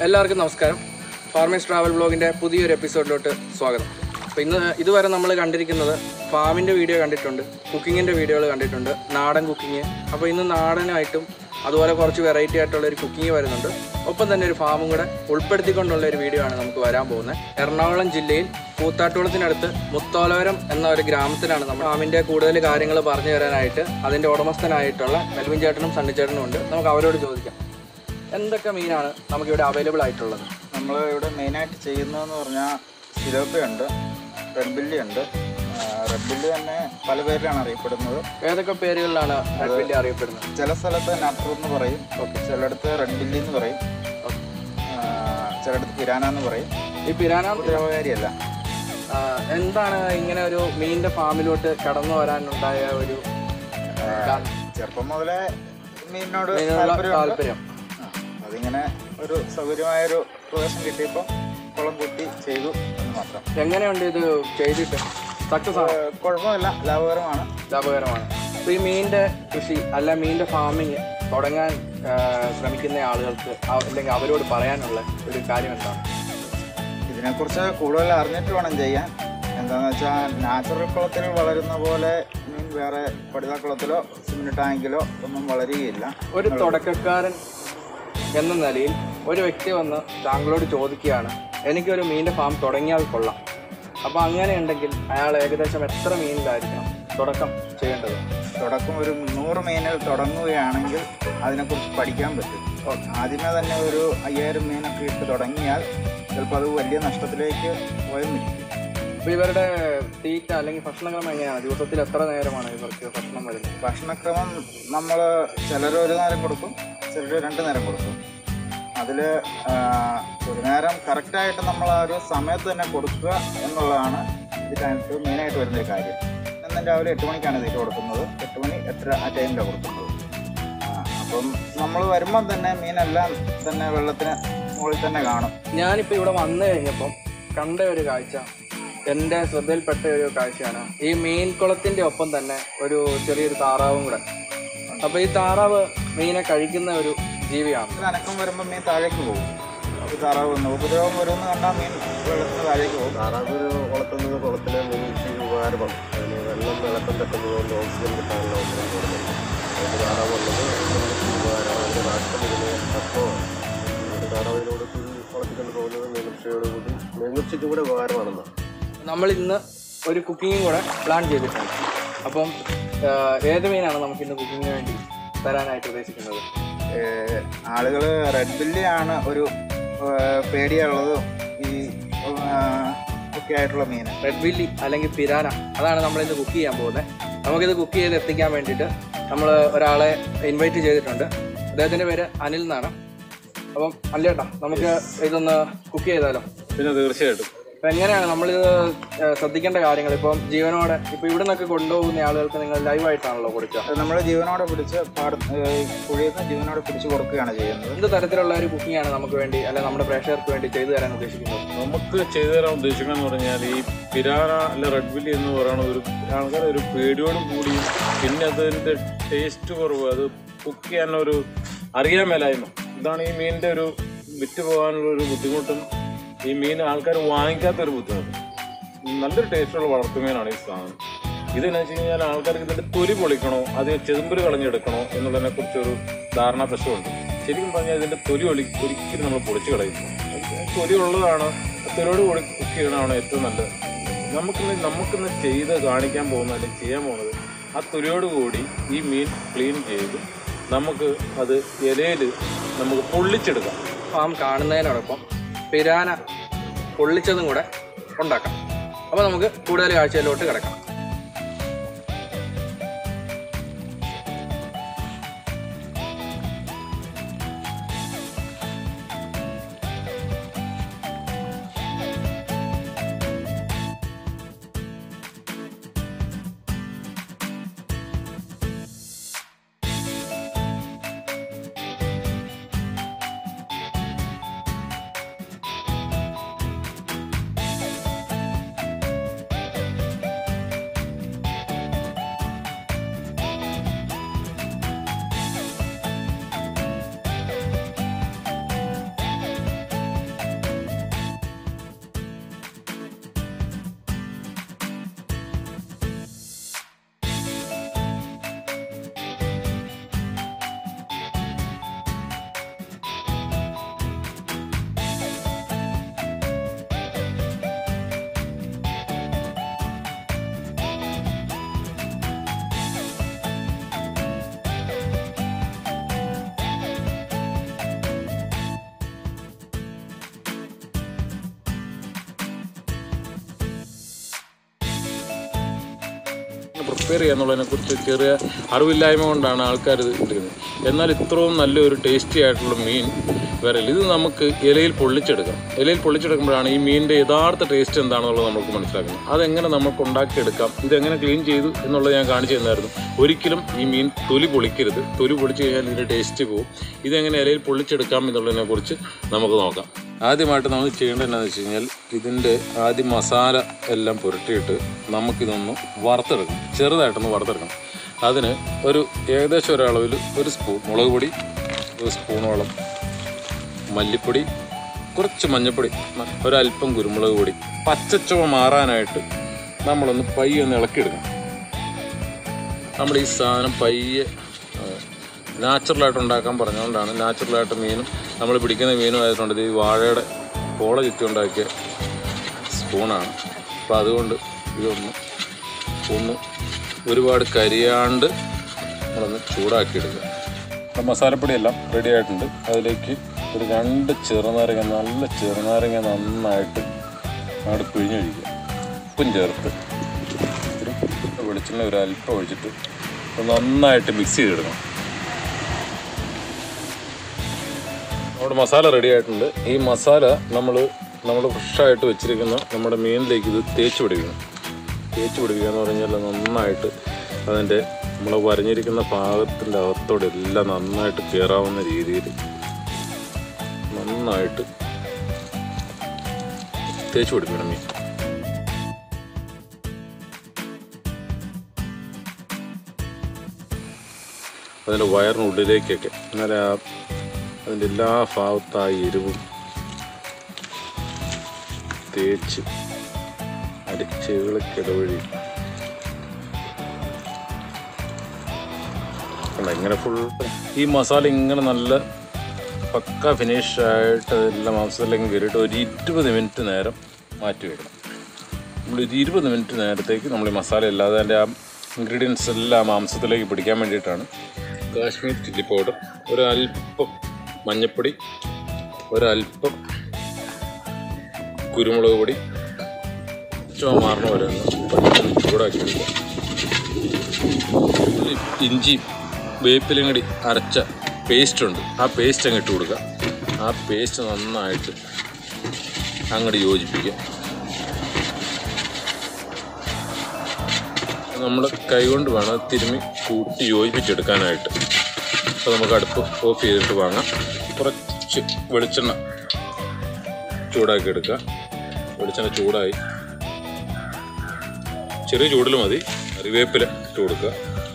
എല്ലാവർക്കും നമസ്കാരം farmers travel ബ്ലോഗിൻ്റെ പുതിയൊരു എപ്പിസോഡിലോട്ട് സ്വാഗതം അപ്പോൾ ഇന്ന് ഇതുവരെ നമ്മൾ കണ്ടിരിക്കുന്നത് ഫാമിൻ്റെ വീഡിയോ കണ്ടിട്ടുണ്ട് കുക്കിങ്ങിൻ്റെ വീഡിയോകൾ കണ്ടിട്ടുണ്ട് നാടൻ കുക്കിങ് അപ്പോൾ ഇന്ന് നാടനായിട്ടും അതുപോലെ കുറച്ച് വെറൈറ്റി ആയിട്ടുള്ള ഒരു കുക്കിംഗ് വരുന്നുണ്ട് ഒപ്പം തന്നെ ഒരു ഫാമും കൂടെ ഉൾപ്പെടുത്തിക്കൊണ്ടുള്ള ഒരു വീഡിയോ ആണ് നമുക്ക് വരാൻ പോകുന്നത് എറണാകുളം ജില്ലയിൽ കൂത്താട്ടുകുളത്തിനടുത്ത് മുത്തോലവരം എന്ന ഒരു ഗ്രാമത്തിലാണ് നമ്മൾ ഫാമിൻ്റെ കൂടുതൽ കാര്യങ്ങൾ പറഞ്ഞു തരാനായിട്ട് അതിൻ്റെ ഉടമസ്ഥനായിട്ടുള്ള മെൽവിൻ ചേട്ടനും സണ്ണി ചേട്ടനും ഉണ്ട് നമുക്ക് അവരോട് ചോദിക്കാം എന്തൊക്കെ മീനാണ് നമുക്കിവിടെ അവൈലബിൾ ആയിട്ടുള്ളത് നമ്മൾ ഇവിടെ മെയിനായിട്ട് ചെയ്യുന്നതെന്ന് പറഞ്ഞാൽ സിലോപ്പയുണ്ട് റെഡ് ബില്ലി ഉണ്ട് റെഡ് ബില്ലി തന്നെ പല പേരിലാണ് അറിയപ്പെടുന്നത് ഏതൊക്കെ പേരുകളിലാണ് റെഡ് ബില്ലി അറിയപ്പെടുന്നത് ചില സ്ഥലത്ത് നട്ടർ എന്ന് പറയും ചിലയിടത്ത് റെഡ് ബില്ലി എന്ന് പറയും ആ, ചിലയിടത്ത് പിരാന എന്ന് പറയും ഈ പിരാന ഉപദ്രവകാരിയല്ല ആ, എന്താണ് ഇങ്ങനെ ഒരു മീനിന്റെ ഫാമിലോട്ട് കടന്നു വരാനുണ്ടായ ഒരു കാരണം? ചെറുപ്പം മുതലേ മീനിനോട് മീനിനുള്ള താല്പര്യമുണ്ട് താല്പര്യം ആ, അതിങ്ങനെ ഒരു സൗകര്യമായൊരു പ്രവേശം കിട്ടിയപ്പോൾ കുളം കുത്തി ചെയ്തു എന്ന് മാത്രം എങ്ങനെയുണ്ട് ഇത് ചെയ്തിട്ട് സക്സസ് ആണ് ഏ, കുഴപ്പമില്ല ലാഭകരമാണ് ലാഭകരമാണ് അപ്പോൾ ഈ മീനിന്റെ കൃഷി അല്ല മീനിന്റെ ഫാമിങ് തുടങ്ങാൻ ആ, ശ്രമിക്കുന്ന ആളുകൾക്ക് ആ- അല്ലെങ്കിൽ അവരോട് പറയാനുള്ള ഒരു കാര്യം എന്താണ് ഇതിനെക്കുറിച്ച് കൂടുതൽ അറിഞ്ഞിട്ട് വേണം ചെയ്യാൻ എന്താണെന്ന് വെച്ചാൽ നാച്ചുറൽ കുളത്തിൽ വളരുന്ന പോലെ മീൻ വേറെ പടുതാക്കുളത്തിലോ സിമെന്റ് ടാങ്കിലോ ഒന്നും വളരുകയില്ല ഒരു തുടക്കക്കാരൻ എന്ന നിലയിൽ ഒരു വ്യക്തി വന്ന് താങ്കളോട് ചോദിക്കുകയാണ് എനിക്കൊരു മീനിന്റെ ഫാം തുടങ്ങിയാൽ കൊള്ളാം അപ്പോൾ അങ്ങനെ ഉണ്ടെങ്കിൽ അയാൾ ഏകദേശം എത്ര മീനിലായിരിക്കണം തുടക്കം ചെയ്യേണ്ടത് തുടക്കം ഒരു നൂറ് മീനിൽ തുടങ്ങുകയാണെങ്കിൽ അതിനെക്കുറിച്ച് പഠിക്കാൻ പറ്റും ആദ്യമേ തന്നെ ഒരു അയ്യായിരം മീനൊക്കെ ഇട്ട് തുടങ്ങിയാൽ ചിലപ്പോൾ അത് വലിയ നഷ്ടത്തിലേക്ക് പോയെന്നിരിക്കും അപ്പോൾ ഇവരുടെ തീറ്റ അല്ലെങ്കിൽ ഭക്ഷണക്രമം എങ്ങനെയാണ് ദിവസത്തിൽ എത്ര നേരമാണ് ഇവർക്ക് ഭക്ഷണം വരുന്നത് ഭക്ഷണക്രമം നമ്മൾ ചിലർ ഒരു നേരം കൊടുക്കും ചിലർ രണ്ട് നേരം കൊടുക്കും അതിൽ ഒരു നേരം കറക്റ്റായിട്ട് നമ്മൾ ആ ഒരു സമയത്ത് തന്നെ കൊടുക്കുക എന്നുള്ളതാണ് ഇതിനകത്ത് മെയിനായിട്ട് വരുന്നൊരു കാര്യം എന്നും രാവിലെ എട്ട് മണിക്കാണ് തീറ്റ കൊടുക്കുന്നത് എട്ട് മണി എട്ടര ആ ടൈമിലാണ് കൊടുക്കുന്നത് ആ, അപ്പം നമ്മൾ വരുമ്പം തന്നെ മീനെല്ലാം തന്നെ വെള്ളത്തിന് മുകളിൽ തന്നെ കാണും ഞാനിപ്പോൾ ഇവിടെ വന്നു കഴിഞ്ഞപ്പം കണ്ട ഒരു കാഴ്ച എൻ്റെ ശ്രദ്ധയിൽപ്പെട്ട ഒരു കാഴ്ചയാണ് ഈ മീൻ കുളത്തിൻ്റെ ഒപ്പം തന്നെ ഒരു ചെറിയൊരു താറാവും കൂടെ അപ്പോൾ ഈ താറാവ് മീനെ കഴിക്കുന്ന ഒരു ജീവിയാണ് ഇത് അനക്കം വരുമ്പോൾ മീൻ താഴേക്ക് പോകും അപ്പോൾ താറാവ് വന്നു ഉപദ്രവം വരുമെന്ന് കണ്ടാൽ മീൻ വെള്ളത്തിന് താഴേക്ക് പോകും താറാവൊരു കുളത്തിൽ നിന്ന് കുളത്തിലെ മീൻകൃഷി ഉപകാരമാണ് അതിന് വെള്ളം വെള്ളത്തിൽ തട്ടുന്നതുകൊണ്ട് ഓക്സിജൻ കിട്ടാനുള്ള അവസരം കൂടുതലുണ്ട് അതുകൊണ്ട് താറാവുള്ളത് മീൻകൃഷി ഉപകാരമാണ് അതിൻ്റെ നാട്ടിൽ ഇതിന് തത്വമാണ് അതുകൊണ്ട് താറാവിനോട് ഈ കുളത്തിൽ കൊണ്ട് പോകുന്നത് മീൻകൃഷിയോട് കൂടി മീൻകൃഷിക്ക് കൂടെ ഉപകാരമാണെന്നാണ് നമ്മൾ ഇന്ന് ഒരു കുക്കിങ്ങും കൂടെ പ്ലാൻ ചെയ്തിട്ടുണ്ട് അപ്പം ആഹ്, ഏത് മീനാണ് നമുക്ക് ഇന്ന് കുക്കിങ്ങിന് വേണ്ടി തരാനായിട്ട് ഉദ്ദേശിക്കുന്നത് ആളുകൾ റെഡ് ബില്ലിയാണ് ഒരു ഏഹ്, പേടിയുള്ളതും ഈ ഏഹ്, ഒക്കെ ആയിട്ടുള്ള മീൻ റെഡ് ബില്ലി അല്ലെങ്കിൽ പിരാന അതാണ് നമ്മൾ ഇന്ന് കുക്ക് ചെയ്യാൻ പോകുന്നത് നമുക്കിത് കുക്ക് ചെയ്ത് എത്തിക്കാൻ വേണ്ടിയിട്ട് നമ്മൾ ഒരാളെ ഇൻവൈറ്റ് ചെയ്തിട്ടുണ്ട് അദ്ദേഹത്തിൻ്റെ പേര് അനിൽ എന്നാണ് അപ്പം അല്ലേട്ടാ നമുക്ക് ഇതൊന്ന് കുക്ക് ചെയ്താലോ പിന്നെ തീർച്ചയായിട്ടും അപ്പം എങ്ങനെയാണ് നമ്മളിത് ഏഹ്, ശ്രദ്ധിക്കേണ്ട കാര്യങ്ങൾ ഇപ്പം ജീവനോടെ ഇപ്പം ഇവിടെ നിന്നൊക്കെ കൊണ്ടുപോകുന്ന ആളുകൾക്ക് നിങ്ങൾ ലൈവായിട്ടാണല്ലോ കൊടുക്കുക നമ്മൾ ജീവനോടെ പിടിച്ച് പാട ഏഹ്, കുഴിയിൽ നിന്ന് ജീവനോടെ പിടിച്ച് കൊടുക്കുകയാണ് ചെയ്യുന്നത് എന്ത് തരത്തിലുള്ള ഒരു കുക്കിംഗ് ആണ് നമുക്ക് വേണ്ടി അല്ലെ നമ്മുടെ പ്രേക്ഷകർക്ക് വേണ്ടി ചെയ്തു തരാൻ ഉദ്ദേശിക്കുന്നത് നമുക്ക് ചെയ്തു തരാൻ ഉദ്ദേശിക്കണമെന്ന് പറഞ്ഞാൽ ഈ പിരാന അല്ല റെഡ് ബില്ലി എന്ന് പറയുന്ന ഒരു ആൾക്കാർ ഒരു പേടിയോട് കൂടി പിന്നെ അതിൻ്റെ ടേസ്റ്റ് കുറവ് അത് കുക്ക് ചെയ്യാനൊരു അറിയാൻ മേലായ്മ ഇതാണ് ഈ മീനിൻ്റെ ഒരു വിറ്റ് പോകാനുള്ള ഒരു ബുദ്ധിമുട്ടും ഈ മീൻ ആൾക്കാർ വാങ്ങിക്കാത്തൊരു ബുദ്ധിമുട്ട് നല്ലൊരു ടേസ്റ്റുള്ള വളർത്തുമീനാണ് ഈ സാധനം ഇതെന്നു വെച്ച് കഴിഞ്ഞാൽ ആൾക്കാർക്ക് ഇതിൻ്റെ തൊലി പൊളിക്കണോ അത് ചെതുമ്പല് കളഞ്ഞെടുക്കണോ എന്നുള്ളതിനെ കുറിച്ചൊരു ധാരണ പ്രശ്നമുണ്ട് ശരിക്കും പറഞ്ഞാൽ ഇതിൻ്റെ തൊലി ഒളി ഒരിക്കലും നമ്മൾ പൊളിച്ച് കളയുന്നു തൊലി ഉള്ളതാണ് തൊലിയോട് കൂടി കുക്ക് ചെയ്യണതാണ് ഏറ്റവും നല്ലത് നമുക്കിന്ന് നമുക്കിന്ന് ചെയ്ത് കാണിക്കാൻ പോകുന്നത് അല്ലെങ്കിൽ ചെയ്യാൻ പോകുന്നത് ആ തൊലിയോട് കൂടി ഈ മീൻ ക്ലീൻ ചെയ്ത് നമുക്ക് അത് ഇലയിൽ നമുക്ക് പൊള്ളിച്ചെടുക്കാം ഫാം കാണുന്നതിനോടൊപ്പം പിരാന പൊള്ളിച്ചതും കൂടെ ഉണ്ടാക്കാം അപ്പോൾ നമുക്ക് കൂടുതൽ കാഴ്ചയിലോട്ട് കിടക്കാം പ്രിപ്പയർ ചെയ്യുക എന്നുള്ളതിനെക്കുറിച്ച് ചെറിയ അറിവില്ലായ്മ കൊണ്ടാണ് ആൾക്കാർ ഇത് എടുക്കുന്നത് എന്നാൽ ഇത്രയും നല്ലൊരു ടേസ്റ്റി ആയിട്ടുള്ള മീൻ വേറെ ഇല്ല. ഇത് നമുക്ക് ഇലയിൽ പൊള്ളിച്ചെടുക്കാം ഇലയിൽ പൊള്ളിച്ചെടുക്കുമ്പോഴാണ് ഈ മീനിൻ്റെ യഥാർത്ഥ ടേസ്റ്റ് എന്താണെന്നുള്ളത് നമുക്ക് മനസ്സിലാക്കുന്നത് അതെങ്ങനെ നമുക്ക് ഉണ്ടാക്കിയെടുക്കാം ഇതെങ്ങനെ ക്ലീൻ ചെയ്തു എന്നുള്ളത് ഞാൻ കാണിച്ചു തന്നായിരുന്നു ഒരിക്കലും ഈ മീൻ തൊലി പൊളിക്കരുത് തൊലി പൊളിച്ച് കഴിഞ്ഞാൽ ഇതിൻ്റെ ടേസ്റ്റ് പോകും ഇതെങ്ങനെ ഇലയിൽ പൊള്ളിച്ചെടുക്കാം എന്നുള്ളതിനെക്കുറിച്ച് നമുക്ക് നോക്കാം ആദ്യമായിട്ട് നമ്മൾ ചെയ്യേണ്ടത് എന്താണെന്ന് വെച്ച് കഴിഞ്ഞാൽ ഇതിൻ്റെ ആദ്യം മസാല എല്ലാം പുരട്ടിയിട്ട് നമുക്കിതൊന്ന് വറുത്തെടുക്കണം ചെറുതായിട്ടൊന്ന് വറുത്തെടുക്കണം അതിന് ഒരു ഏകദേശം ഒരളവിൽ ഒരു സ്പൂൺ മുളക് പൊടി ഒരു സ്പൂണോളം മല്ലിപ്പൊടി കുറച്ച് മഞ്ഞൾപ്പൊടി ന- ഒരല്പം കുരുമുളക് പൊടി പച്ചച്ചുവ മാറാനായിട്ട് നമ്മളൊന്ന് പയ്യെ ഒന്ന് ഇളക്കിയെടുക്കണം നമ്മൾ ഈ സാധനം പയ്യെ നാച്ചുറലായിട്ട് ഉണ്ടാക്കാൻ പറഞ്ഞുകൊണ്ടാണ് നാച്ചുറലായിട്ട് മീനും നമ്മൾ പിടിക്കുന്ന മീനും ആയതുകൊണ്ട് ഇത് ഈ വാഴയുടെ പോള ചുറ്റി ഉണ്ടാക്കിയ സ്പൂണാണ് അപ്പോൾ അതുകൊണ്ട് ഇതൊന്ന് ഒന്ന് ഒരുപാട് കരിയാണ്ട് നമ്മളൊന്ന് ചൂടാക്കിയെടുക്കുക അപ്പം മസാലപ്പൊടിയെല്ലാം റെഡി ആയിട്ടുണ്ട് അതിലേക്ക് ഒരു രണ്ട് ചെറുനാരങ്ങ നല്ല ചെറുനാരങ്ങ നന്നായിട്ട് അങ്ങോട്ട് പിഴിഞ്ഞൊഴിക്കുക ഉപ്പും ചേർത്ത് ഇത്തിരി വെളിച്ചെണ്ണ ഒരു അല്പം ഒഴിച്ചിട്ട് ഒന്ന് നന്നായിട്ട് മിക്സ് ചെയ്തെടുക്കണം നമ്മുടെ മസാല റെഡി ആയിട്ടുണ്ട് ഈ മസാല നമ്മൾ നമ്മൾ ഫ്രഷായിട്ട് വെച്ചിരിക്കുന്ന നമ്മുടെ മീനിലേക്ക് ഇത് തേച്ച് പിടിക്കണം തേച്ച് പിടിക്കുക എന്ന് പറഞ്ഞാൽ നന്നായിട്ട് അതിൻ്റെ നമ്മൾ വരഞ്ഞിരിക്കുന്ന ഭാഗത്തിൻ്റെ അകത്തോടെ എല്ലാം നന്നായിട്ട് കയറാവുന്ന രീതിയിൽ നന്നായിട്ട് തേച്ച് പിടിപ്പിക്കണം മീൻ അതിൻ്റെ വയറിനുള്ളിലേക്കൊക്കെ എന്നാലേ ആ അതിൻ്റെ എല്ലാ ഭാഗത്തും ആ എരിവും തേച്ച് അടിച്ചുകളിക്കിടവഴി കണ്ടോ, ഇങ്ങനെ ഫുൾ ഈ മസാല ഇങ്ങനെ നല്ല പക്ക ഫിനിഷ് ആയിട്ട് എല്ലാ മാംസത്തിലേക്കും കയറിയിട്ട് ഒരു ഇരുപത് മിനിറ്റ് നേരം മാറ്റി വെക്കണം നമ്മൾ ഒരു ഇരുപത് മിനിറ്റ് നേരത്തേക്ക് നമ്മൾ ഈ മസാല ഇല്ലാതെ അതിൻ്റെ ആ ഇൻഗ്രീഡിയൻസ് എല്ലാം ആ മാംസത്തിലേക്ക് പിടിക്കാൻ വേണ്ടിയിട്ടാണ് കാശ്മീർ ചില്ലി പൗഡർ ഒരല്പം മഞ്ഞൾപ്പൊടി ഒരല്പം കുരുമുളക് പൊടി ചുവ മാറണ വരെ ഒന്ന് പെട്ടെന്ന് ചൂടാക്കി എടുക്കുക ഒരു ഇഞ്ചി വേപ്പിലും കൂടി അരച്ച പേസ്റ്റ് ഉണ്ട് ആ പേസ്റ്റ് അങ്ങ് ഇട്ട് കൊടുക്കുക ആ പേസ്റ്റ് നന്നായിട്ട് അങ്ങോട്ട് യോജിപ്പിക്കുക നമ്മൾ കൈകൊണ്ട് വേണം അത് തിരുമ്മി കൂട്ടി യോജിപ്പിച്ചെടുക്കാനായിട്ട് അപ്പോൾ നമുക്ക് അടുപ്പ് ഓഫ് ചെയ്തിട്ട് വാങ്ങാം കുറച്ച് വെളിച്ചെണ്ണ ചൂടാക്കി എടുക്കുക വെളിച്ചെണ്ണ ചൂടായി ചെറിയ ചൂടിൽ മതി കറിവേപ്പില ഇട്ട് കൊടുക്കുക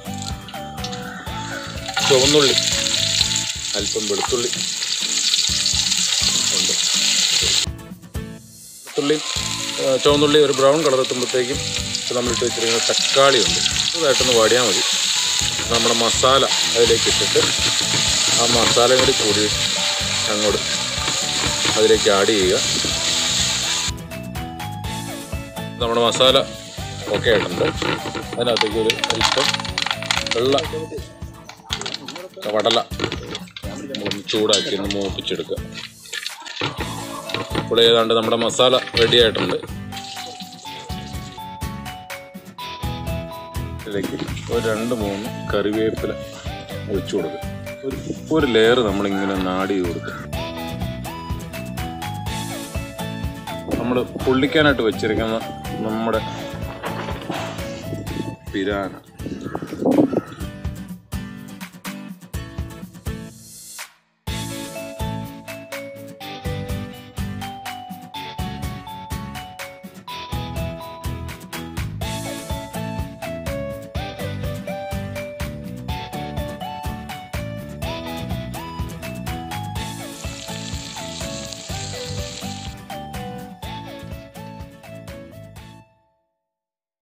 ചുവന്നുള്ളി അല്പം വെളുത്തുള്ളി ഉണ്ട് വെളുത്തുള്ളി ആ, ചുവന്നുള്ളി ഒരു ബ്രൗൺ കളർ എത്തുമ്പോഴത്തേക്കും ഇപ്പോൾ നമ്മൾ ഇട്ട് വെച്ചിരിക്കുന്ന തക്കാളി ഉണ്ട് ചെറുതായിട്ടൊന്ന് വാടിയാൽ മതി നമ്മുടെ മസാല അതിലേക്ക് ഇട്ടിട്ട് ആ മസാല കൂടി കൂടി അങ്ങോട്ട് അതിലേക്ക് ആഡ് ചെയ്യുക നമ്മുടെ മസാല ഓക്കെ ആയിട്ടുണ്ട് അതിനകത്തേക്ക് ഒരു അല്പം വെള്ള കടല നമ്മളൊന്ന് ചൂടാക്കി ഒന്ന് മൂപ്പിച്ചെടുക്കുക ഇപ്പോൾ ഏതാണ്ട് നമ്മുടെ മസാല റെഡി ആയിട്ടുണ്ട് ഇതിലേക്ക് ഒരു രണ്ട് മൂന്ന് കറിവേപ്പില ഒഴിച്ചു കൊടുക്കുക ഒരു ഒരു ലെയർ നമ്മളിങ്ങനെ നാടി കൊടുക്കുക നമ്മൾ പൊള്ളിക്കാനായിട്ട് വെച്ചിരിക്കുന്ന നമ്മുടെ പിരാന